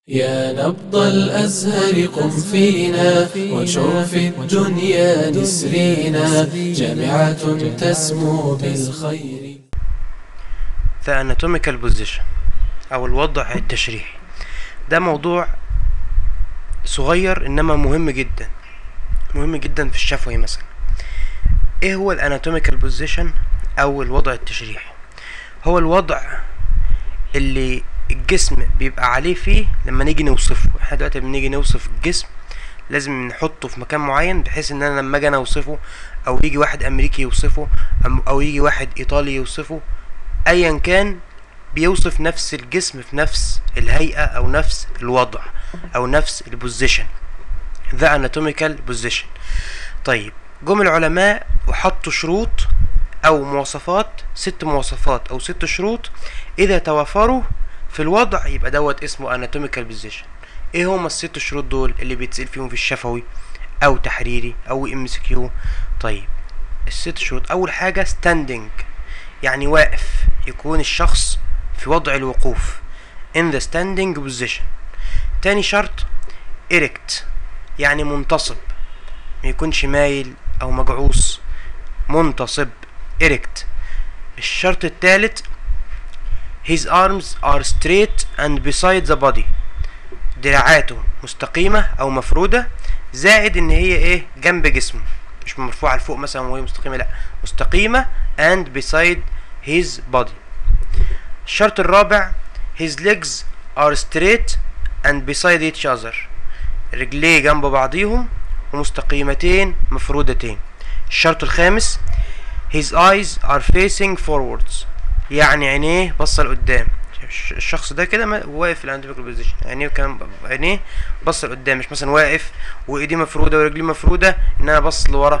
يا نبض الأزهر قم فينا وانشر في الدنيا نسرينا جامعة تسمو بالخير The anatomical position أو الوضع التشريحي ده موضوع صغير إنما مهم جدا مهم جدا في الشفوي مثلا إيه هو الاناتوميكال بوزيشن أو الوضع التشريحي هو الوضع اللي الجسم بيبقى عليه فيه لما نيجي نوصفه احنا دلوقتي بنيجي نوصف الجسم لازم نحطه في مكان معين بحيث ان انا لما اجي انا اوصفه او يجي واحد امريكي يوصفه أم- او يجي واحد ايطالي يوصفه ايا كان بيوصف نفس الجسم في نفس الهيئة او نفس الوضع او نفس البوزيشن the anatomical position طيب جم العلماء وحطوا شروط او مواصفات ست مواصفات او ست شروط اذا توفروا في الوضع يبقى دوت اسمه anatomical position ايه هما الست شروط دول اللي بيتسأل فيهم في الشفوي او تحريري او ام سي كيو طيب الست شروط اول حاجة standing يعني واقف يكون الشخص في وضع الوقوف in the standing position تاني شرط erect يعني منتصب ما يكونش مايل او مجعوص منتصب erect الشرط الثالث his arms are straight and beside the body دراعاته مستقيمة او مفرودة زائد ان هي ايه جنب جسمه مش مرفوعة لفوق مثلا وهي مستقيمة لا مستقيمة and beside his body الشرط الرابع his legs are straight and beside each other رجليه جنب بعضيهم ومستقيمتين مفرودتين الشرط الخامس his eyes are facing forwards يعني عينيه بصة لقدام الش- الشخص ده كده ما- واقف في الاناتوميكال بوزيشن عينيه كان عينيه بص لقدام مش مثلا واقف وايديه مفروده ورجليه مفروده ان انا بص لورا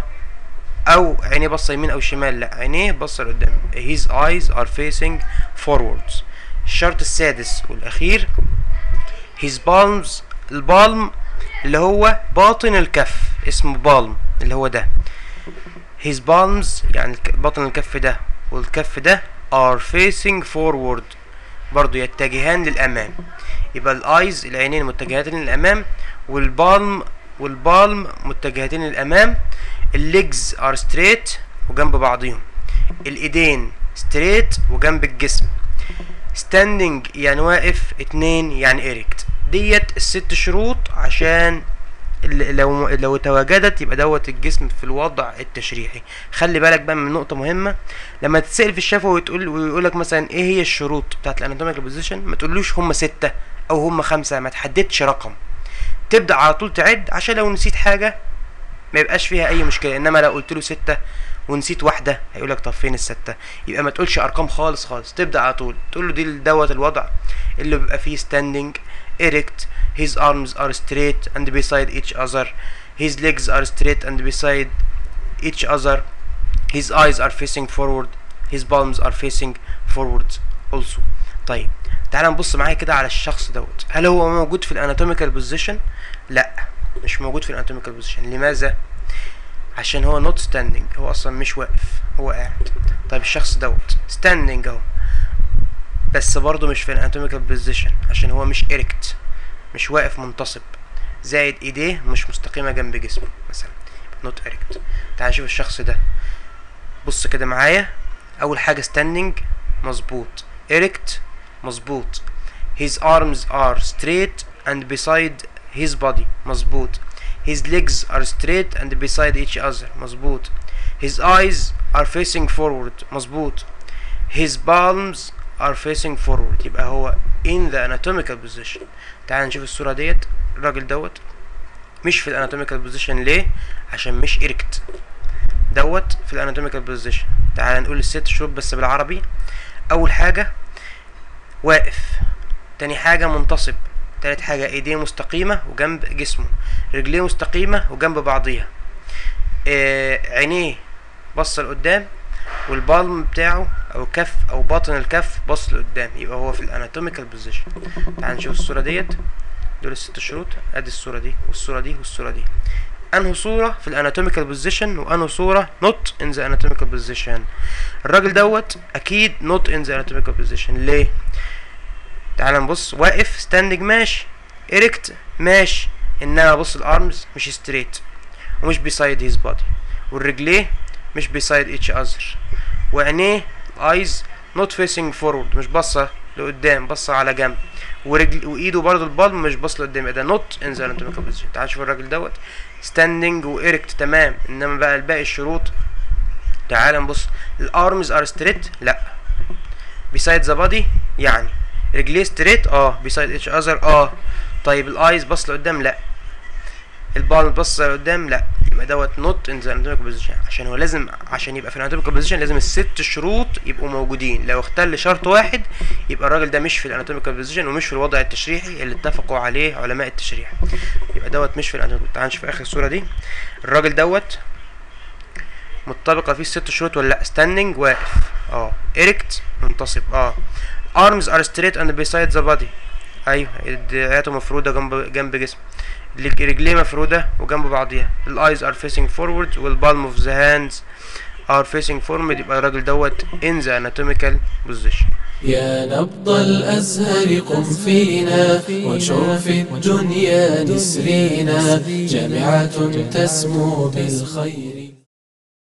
او عينيه بصه يمين او شمال لا عينيه بصه لقدام his eyes are facing forwards الشرط السادس والاخير his palms البالم اللي هو باطن الكف اسمه بالم اللي هو ده his palms يعني الك- باطن الكف ده والكف ده are facing forward برضو يتجهان للأمام يبقى الايز العينين متجهتين للأمام والبالم والبالم متجهتين للأمام الليجز ار ستريت وجنب بعضهم الايدين ستريت وجنب الجسم ستاندنج يعني واقف اتنين يعني اريكت ديت الست شروط عشان ال- لو لو تواجدت يبقى دوت الجسم في الوضع التشريحي خلي بالك بقى من نقطه مهمه لما تتسال في الشفوي وتقول ويقول لك مثلا ايه هي الشروط بتاعت الاناتوميكال بوزيشن ما تقولوش هم ستة او هم خمسة ما تحددش رقم تبدا على طول تعد عشان لو نسيت حاجه ما يبقاش فيها اي مشكله انما لو قلت له ستة ونسيت واحده هيقول لك طب فين السته يبقى ما تقولش ارقام خالص خالص تبدا على طول تقول له دي دوت الوضع اللي بيبقى فيه standing erect his arms are straight and beside each other his legs are straight and beside each other his eyes are facing forward his palms are facing forward also طيب تعال نبص معايا كده على الشخص دوت هل هو موجود في الاناتوميكال بوزيشن لا مش موجود في الاناتوميكال بوزيشن لماذا عشان هو not standing هو اصلا مش واقف هو قاعد طيب الشخص دوت standing اهو بس برضه مش في الاناتوميكال بوزيشن عشان هو مش erect مش واقف منتصب زائد ايديه مش مستقيمه جنب جسمه مثلا نوت erect تعال نشوف الشخص ده بص كده معايا اول حاجه standing مظبوط erect مظبوط his arms are straight and beside his body مظبوط his legs are straight and beside each other مظبوط his eyes are facing forward مظبوط his palms are facing forward يبقى هو in the anatomical position تعال نشوف الصورة ديت الراجل دوت مش في الاناتوميكال بوزيشن ليه عشان مش إركت دوت في الاناتوميكال بوزيشن تعال نقول الست شروط بس بالعربي اول حاجة واقف تاني حاجة منتصب تالت حاجة ايديه مستقيمة وجنب جسمه رجليه مستقيمة وجنب بعضيها آه عينيه بص لقدام والبالم بتاعه او كف او باطن الكف بص لقدام يبقى هو في الاناتوميكال بوزيشن تعال نشوف الصورة ديت دول الست شروط ادي الصورة دي والصورة دي والصورة دي انه صورة في الاناتوميكال بوزيشن وانه صورة not in the anatomical position الراجل دوت اكيد not in the anatomical position ليه تعال نبص واقف ستاندنج ماشي ايركت ماشي انما بص الارمز مش ستريت ومش بيسايد هيز بادي والرجليه مش بيسايد اتش اذر وعينيه ايز نوت فيسنج فورورد مش باصه لقدام باصه على جنب ورجل وايده برضه البالم مش باص لقدام يبقى ده نوت ان ذا اناتوميكال بوزيشن تعال شوف الراجل دوت ستاندنج وايركت تمام انما بقى الباقي الشروط تعال نبص الارمز ار ستريت لا بيسايد ذا بادي يعني رجليه ستريت اه بيسايد اتش اذر اه طيب الايز باص لقدام لا البالم باص لقدام لا يبقى دوت نوت ان ذا اناتوميكال بوزيشن عشان هو لازم عشان يبقى في الاناتوميكال بوزيشن لازم الست شروط يبقوا موجودين لو اختل شرط واحد يبقى الراجل ده مش في الاناتوميكال بوزيشن ومش في الوضع التشريحي اللي اتفقوا عليه علماء التشريح يبقى دوت مش في الاناتوميكال تعال نشوف اخر الصوره دي الراجل دوت مطابقه فيه الست شروط ولا لا ستاندنج واقف اه ايركت منتصب اه arms are straight and beside the body ايوه دراعاته مفروده جنب جنب جسمه رجليه مفروده وجنب بعضيها الايز are facing forward والبالم اوف ذا هاندز are facing forward يبقى الراجل دوت in the anatomical position يا نبض الأزهر قم فينا وانشر في الدنيا نسرينا جامعة تسمو بالخير